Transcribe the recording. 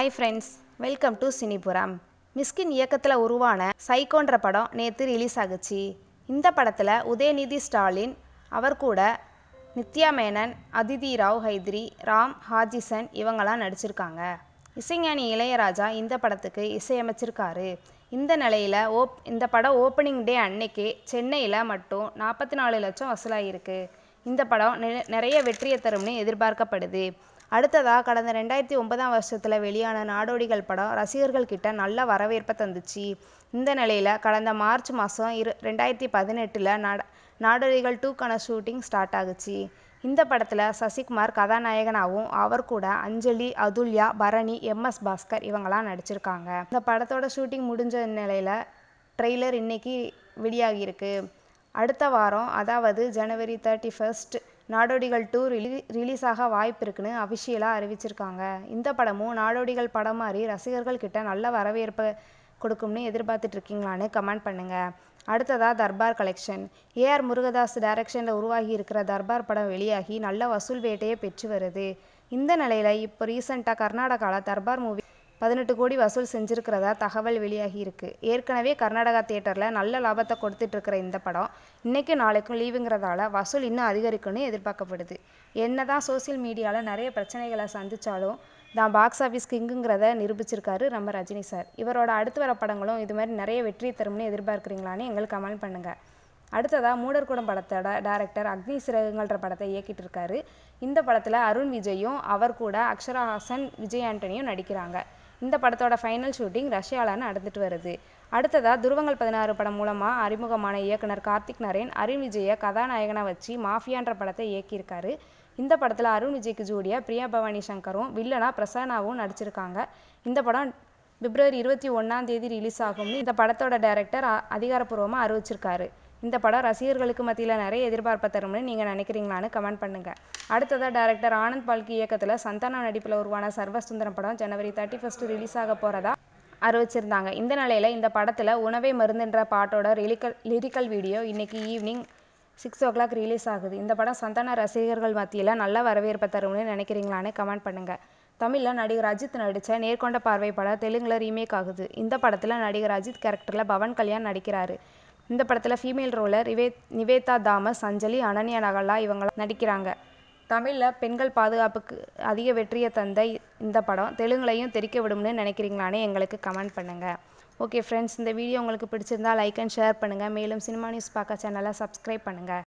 hi friends welcome to Cinipuram Mysskin இயக்கத்தில் உருவான சைக்கோன்ற படம் நேற்று ரிலீஸ் ஆகுச்சு இந்த படத்தில் உதயநிதி ஸ்டாலின் அவர் கூட நித்யா மேனன் அதிதி ராவ் ஹைத்ரி ராம் ஹாஜிசன் இவங்கெல்லாம் நடிச்சிருக்காங்க இசைஞானி இளையராஜா இந்த படத்துக்கு இசையமைச்சிருக்காரு இந்த நிலையில் ஓப் இந்த படம் ஓப்பனிங் டே அன்னைக்கே சென்னையில் மட்டும் நாற்பத்தி நாலு லட்சம் வசூலாகிருக்கு இந்த படம் நெ- நிறைய வெற்றியை தரும்னு எதிர்பார்க்கப்படுது அடுத்ததாக கடந்த ரெண்டாயிரத்தி ஒன்பதாம் வருஷத்தில் வெளியான நாடோடிகள் படம் ரசிகர்கள் கிட்ட நல்ல வரவேற்பை தந்துச்சு இந்த நிலையில் கடந்த மார்ச் மாதம் இரு ரெண்டாயிரத்தி பதினெட்டில் நாட நாடோடிகள் டூக்கான ஷூட்டிங் ஸ்டார்ட் ஆகுச்சு இந்த படத்தில் சசிகுமார் கதாநாயகனாகவும் அவர் கூட அஞ்சலி அதுல்யா பரணி எம்எஸ் பாஸ்கர் இவங்கெல்லாம் நடிச்சிருக்காங்க இந்த படத்தோட ஷூட்டிங் முடிஞ்ச நிலையில் ட்ரெய்லர் இன்னைக்கு வெளியாகியிருக்கு அடுத்த வாரம் அதாவது ஜனவரி thirty first Nadodigal two release release ஆக வாய்ப்பு இருக்குன்னு அஃபிஷியலாக அறிவிச்சிருக்காங்க இந்த படமும் நாடோடிகள் படம் மாதிரி ரசிகர்கள் கிட்ட நல்ல வரவேற்பை கொடுக்கும்னு எதிர்பார்த்துட்டு இருக்கீங்களான்னு கமெண்ட் பண்ணுங்க அடுத்ததா தர்பார் கலெக்ஷன் ஏஆர் முருகதாஸ் டைரக்ஷனில் உருவாகி இருக்கிற தர்பார் படம் வெளியாகி நல்ல வசூல் வேட்டையை பெற்று வருது இந்த நிலையில் இப்போ ரீசெண்டாக கர்நாடகாவில் தர்பார் மூவி பதினெட்டு கோடி வசூல் செஞ்சிருக்கிறதா தகவல் வெளியாகி இருக்கு ஏற்கனவே கர்நாடகா தியேட்டரில் நல்ல லாபத்தை கொடுத்துட்டு இருக்கிற இந்த படம் இன்னைக்கும் நாளைக்கும் லீவுங்கிறதால வசூல் இன்னும் அதிகரிக்கும்னு எதிர்பார்க்கப்படுது என்னதான் சோஷியல் மீடியாவில் நிறைய பிரச்சனைகளை சந்திச்சாலும் தான் பாக்ஸ் ஆஃபீஸ் கிங்குங்கிறத நிரூபிச்சிருக்காரு நம்ம ரஜினி சார் இவரோட அடுத்து வர படங்களும் இது மாதிரி நிறைய வெற்றி தரும்னு எதிர்பார்க்குறீங்களான்னு எங்களுக்கு கமெண்ட் பண்ணுங்கள் அடுத்ததாக மூடர்குடம் படத்தோட டேரக்டர் அக்னி சிறகுங்கள்ன்ற படத்தை இயக்கிட்டு இருக்காரு இந்த படத்தில் அருண் விஜயும் அவர் கூட அக்ஷரா ஹாசன் விஜய் ஆண்டனியும் நடிக்கிறாங்க இந்த படத்தோட ஃபைனல் ஷூட்டிங் ரஷ்யாவில் நடந்துட்டு வருது அடுத்ததாக துருவங்கள் பதினாறு படம் மூலமாக அறிமுகமான இயக்குனர் கார்த்திக் நரேன் அருண் விஜயை கதாநாயகனாக வச்சு மாஃபியான்ற படத்தை இயக்கியிருக்காரு இந்த படத்தில் அருண் விஜய்க்கு ஜோடியா பிரியா பவானி சங்கரும் வில்லனா பிரசன்னாவும் நடிச்சிருக்காங்க இந்த படம் பிப்ரவரி இருபத்தி ஒன்றாம் தேதி ரிலீஸ் ஆகும்னு இந்த படத்தோட டைரக்டர் அதிகாரப்பூர்வமாக அறிவிச்சிருக்காரு இந்த படம் ரசிகர்களுக்கு மத்தியில் நிறைய எதிர்பார்ப்பை தரும்னு நீங்கள் நினைக்கிறீங்களான்னு கமெண்ட் பண்ணுங்கள் அடுத்ததாக டைரக்டர் ஆனந்த் பால்கி இயக்கத்தில் சந்தானா நடிப்பில் உருவான சர்வசுந்தரம் படம் ஜனவரி தேர்ட்டி ஃபர்ஸ்ட் ரிலீஸ் ஆக போகிறதா அறிவிச்சிருந்தாங்க இந்த நிலையில் இந்த படத்தில் உணவே மருந்துன்ற பாட்டோட லிரிக்கல் லிரிக்கல் வீடியோ இன்னைக்கு evening six o'clock release ஆகுது இந்த படம் சந்தான ரசிகர்கள் மத்தியில் நல்ல வரவேற்பை தரும்னு நினைக்கிறீங்களான்னு கமெண்ட் பண்ணுங்கள் தமிழில் நடிகர் அஜித் நடித்த நேர்கொண்ட பார்வை படம் தெலுங்கில் ரீமேக் ஆகுது இந்த படத்தில் நடிகர் அஜித் கேரக்டரில் பவன் கல்யாண் நடிக்கிறாரு இந்த படத்தில் ஃபீமேல் ரோலர் ரிவே நிவேதா தாமஸ் அஞ்சலி அனன்யா நகலா இவங்களாம் நடிக்கிறாங்க தமிழில் பெண்கள் பாதுகாப்புக்கு அதிக வெற்றியை தந்த இந்த படம் தெலுங்குலையும் தெரிக்க விடும்னு நினைக்கிறீங்களான்னு எங்களுக்கு கமெண்ட் பண்ணுங்கள் ஓகே ஃப்ரெண்ட்ஸ் இந்த வீடியோ உங்களுக்கு பிடிச்சிருந்தா லைக் அண்ட் ஷேர் பண்ணுங்கள் மேலும் சினிமா நியூஸ் பார்க்க சேனலை சப்ஸ்கிரைப் பண்ணுங்கள்